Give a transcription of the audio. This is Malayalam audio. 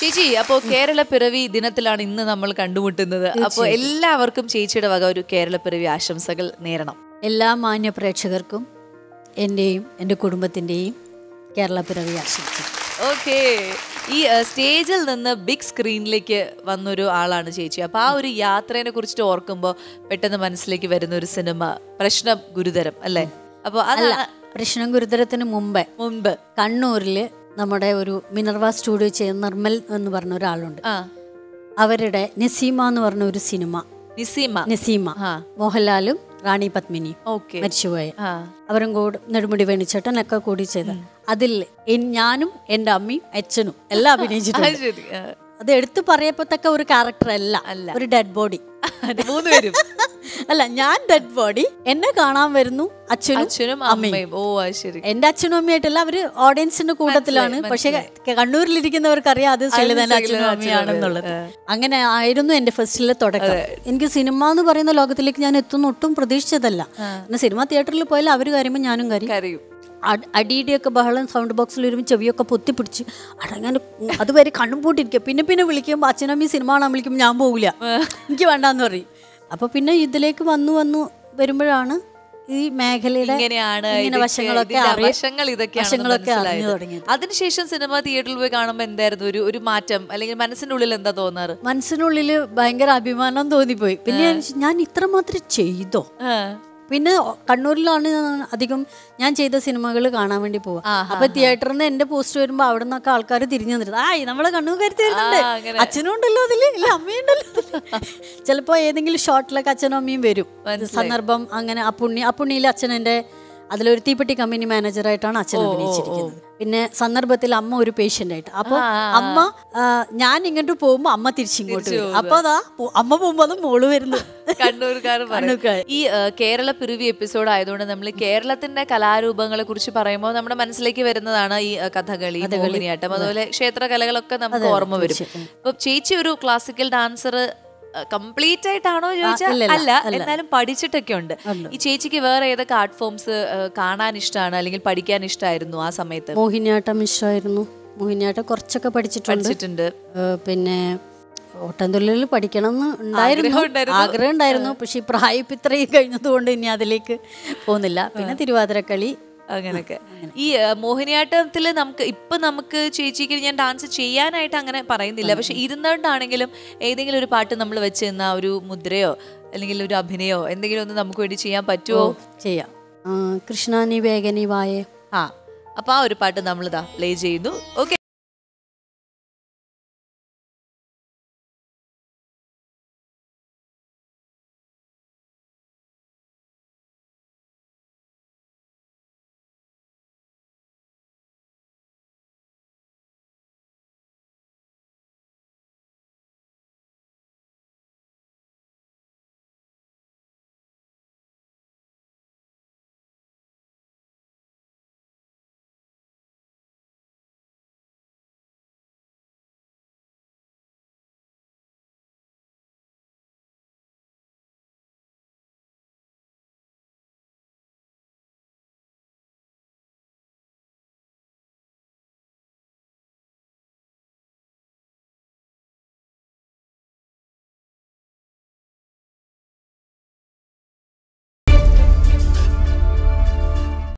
ചേച്ചി അപ്പോ കേരള പിറവി ദിനത്തിലാണ് ഇന്ന് നമ്മൾ കണ്ടുമുട്ടുന്നത് അപ്പോൾ എല്ലാവർക്കും ചേച്ചിയുടെ വക ഒരു കേരള പിറവി ആശംസകൾ നേരണം എല്ലാ മാന്യ പ്രേക്ഷകർക്കും എൻ്റെയും എൻ്റെ കുടുംബത്തിൻ്റെയും കേരള പിറവി ആശംസിക്കുന്നു ഓക്കെ ഈ അഹ്, സ്റ്റേജിൽ നിന്ന് ബിഗ് സ്ക്രീനിലേക്ക് വന്നൊരു ആളാണ് ചേച്ചി അപ്പൊ ആ ഒരു യാത്രേനെ കുറിച്ചിട്ട് ഓർക്കുമ്പോൾ പെട്ടെന്ന് മനസ്സിലേക്ക് വരുന്ന ഒരു സിനിമ പ്രശ്നം ഗുരുതരം അല്ലേ അപ്പൊ അത് പ്രശ്നം ഗുരുതരത്തിന് മുമ്പേ മുൻപ് കണ്ണൂരിൽ നമ്മുടെ ഒരു മിനർവ സ്റ്റുഡിയോ ചെയ്യുന്ന നിർമ്മൽ എന്ന് പറഞ്ഞ ഒരാളുണ്ട് ആ അവരുടെ നസീമ എന്ന് പറഞ്ഞ ഒരു സിനിമ നിസീമ നസീമ ആ മോഹൻലാലും റാണി പത്മിനിയും ഓക്കെ മരിച്ചുപോയ ആ അവരും കൂടെ നെടുമുടി വേണിച്ചേട്ടനൊക്കെ കൂടി ചെയ്ത അതിൽ എൻ- ഞാനും എൻ്റെ അമ്മയും അച്ഛനും എല്ലാം അത് അഭിനയിച്ചിട്ടുണ്ട് ശരി ആ. അത് എടുത്തു പറയത്തക്ക ഒരു ക്യാരക്ടർ അല്ല അല്ല. ഒരു ഡെഡ് ബോഡി മൂന്നുപേരും അല്ല ഞാൻ ഡെഡ് ബോഡി എന്നെ കാണാൻ വരുന്നു അച്ഛനും അച്ഛനും അമ്മയും ഓ അത് ശരി എന്റെ അച്ഛനും അമ്മയായിട്ടല്ല അവര് ഓഡിയൻസിന്റെ കൂട്ടത്തിലാണ് പക്ഷെ കണ്ണൂരിലിരിക്കുന്നവർക്ക് അറിയാം അത് ശ്രീലതന്റെ അച്ഛനും അമ്മയാണെന്നുള്ളത് അങ്ങനെ ആയിരുന്നു എന്റെ ഫസ്റ്റിലെ തുടക്കം എനിക്ക് സിനിമ എന്ന് പറയുന്ന ലോകത്തിലേക്ക് ഞാൻ എത്തുന്ന ഒട്ടും പ്രതീക്ഷിച്ചതല്ല പിന്നെ സിനിമ തിയേറ്ററിൽ പോയാൽ അവര് കാര്യമ്പോൾ ഞാനും കാര്യം കരയും അട്- അടിയുടെയൊക്കെ ബഹളം സൗണ്ട് ബോക്സിൽ വരുമ്പോൾ ചെവിയൊക്കെ പൊത്തിപ്പിടിച്ച് അടങ്ങാൻ അതുവരെ കണ്ണും പൂട്ടിരിക്കുക പിന്നെ പിന്നെ വിളിക്കുമ്പോൾ അച്ഛനമ്മി സിനിമ കാണാൻ വിളിക്കുമ്പോൾ ഞാൻ പോകില്ല എനിക്ക് വേണ്ടാന്ന് പറയും അപ്പോൾ പിന്നെ ഇതിലേക്ക് വന്നു വന്നു വരുമ്പോഴാണ് ഈ മേഖലയുടെ ഇങ്ങനെയാണ് ഇങ്ങനെ ഇതൊക്കെ- വശങ്ങളൊക്കെ ഇതിന്റെ അറിയ- വശങ്ങൾ ഇതൊക്കെയാണ് വശങ്ങളൊക്കെ അറിഞ്ഞു മനസ്സിലായത്. തുടങ്ങിയത് അതിനുശേഷം സിനിമ തിയേറ്ററിൽ പോയി കാണുമ്പോൾ എന്തായിരുന്നു ഒരു ഒരു മാറ്റം അല്ലെങ്കിൽ മനസ്സിന്റെ ഉള്ളിൽ എന്താ തോന്നാറ് മനസ്സിനുള്ളിൽ ഭയങ്കര അഭിമാനം തോന്നിപ്പോയി പിന്നെ ഞാൻ വിചാരിച്ചു, ഞാൻ ഇത്രമാത്രം ചെയ്തോ ആ. പിന്നെ കണ്ണൂരിലാണ് അധികം ഞാൻ ചെയ്ത സിനിമകൾ കാണാൻ വേണ്ടി പോവാ ആഹാ. അപ്പൊ തിയേറ്ററിൽ നിന്ന് എന്റെ പോസ്റ്റ് വരുമ്പോ അവിടെ നിന്നൊക്കെ ആൾക്കാർ തിരിഞ്ഞു നിന്നിട്ട് ആയി നമ്മളെ കണ്ണൂർ കരുത്തി വരുന്നുണ്ട് ആ, അങ്ങനെ. അച്ഛനും ഉണ്ടല്ലോ അതില് ഇല്ല അമ്മയുണ്ടല്ലോ അതില്." ചിലപ്പോ ഏതെങ്കിലും ഷോട്ടിലൊക്കെ അച്ഛനും അമ്മയും വരും സന്ദർഭം അങ്ങനെ അപ്പുണ്ണി അപ്പുണ്ണിയിലെ അച്ഛൻ എന്റെ അതിലൊരു തീപ്പെട്ടി കമ്പനി മാനേജറായിട്ടാണ് അച്ഛൻ അഭിനയിച്ചിരിക്കുന്നത് പിന്നെ സന്ദർഭത്തിൽ അമ്മ ഒരു പേഷ്യന്റ് ആയിട്ട് അപ്പൊ അമ്മ ആ, ഞാൻ ഇങ്ങോട്ട് പോകുമ്പോ അമ്മ തിരിച്ചിങ്ങോട്ട് വരും അപ്പൊ അതാ പോ- അമ്മ പോകുമ്പോ അത് മോള് വരുന്നു കണ്ണൂർക്കാർ പറയും. കണ്ണൂർക്കാർ. ഈ ആ, കേരള പിറവി എപ്പിസോഡ് ആയതുകൊണ്ട് നമ്മൾ കേരളത്തിന്റെ കലാരൂപങ്ങളെ കുറിച്ച് പറയുമ്പോൾ നമ്മുടെ മനസ്സിലേക്ക് വരുന്നതാണ് ഈ ആ, കഥകളി മോഹിനിയാട്ടം അതുപോലെ ക്ഷേത്ര കലകളൊക്കെ നമുക്ക് ഓർമ്മ വരും ഇപ്പൊ ചേച്ചി ഒരു ക്ലാസിക്കൽ ഡാൻസർ കംപ്ലീറ്റ് ആയിട്ടാണോ ചോദിച്ചാൽ ഇല്ലില്ല, അല്ല എന്നാലും പഠിച്ചിട്ടൊക്കെ ഉണ്ട് ഈ ചേച്ചിക്ക് വേറെ ഏതൊക്കെ ആർട്ട് ഫോംസ് കാണാൻ ഇഷ്ടമാണ് അല്ലെങ്കിൽ പഠിക്കാൻ ഇഷ്ടമായിരുന്നു ആ സമയത്ത് മോഹിനിയാട്ടം ഇഷ്ടമായിരുന്നു മോഹിനിയാട്ടം കുറച്ചൊക്കെ പഠിച്ചിട്ടുണ്ട് പഠിച്ചിട്ടുണ്ട് ഏഹ് പിന്നെ ഓട്ടംതുള്ളിൽ പഠിക്കണം എന്ന് ഉണ്ടായിരുന്നു ആഗ്രഹം ഉണ്ടായിരുന്നു. ആഗ്രഹം ഉണ്ടായിരുന്നു പക്ഷെ ഈ പ്രായം ഇപ്പം ഇത്രയും കഴിഞ്ഞതുകൊണ്ട് ഇനി അതിലേക്ക് പോകുന്നില്ല പിന്നെ തിരുവാതിരക്കളി അങ്ങനെയൊക്കെ ഈ ആ, മോഹിനിയാട്ടത്തില് നമുക്ക് ഇപ്പൊ നമുക്ക് ചേച്ചിക്ക് ഞാൻ ഡാൻസ് ചെയ്യാനായിട്ട് അങ്ങനെ പറയുന്നില്ല പക്ഷെ ഇരുന്നുകൊണ്ടാണെങ്കിലും ഏതെങ്കിലും ഒരു പാട്ട് നമ്മൾ വെച്ച് നിന്ന ഒരു മുദ്രയോ അല്ലെങ്കിൽ ഒരു അഭിനയോ എന്തെങ്കിലും ഒന്ന് നമുക്ക് വേണ്ടി ചെയ്യാൻ പറ്റുമോ ചെയ്യാം ആ, കൃഷ്ണാനി വേഗനി വായേ ആ അപ്പൊ ആ ഒരു പാട്ട് നമ്മളിതാ പ്ലേ ചെയ്യുന്നു ഓക്കെ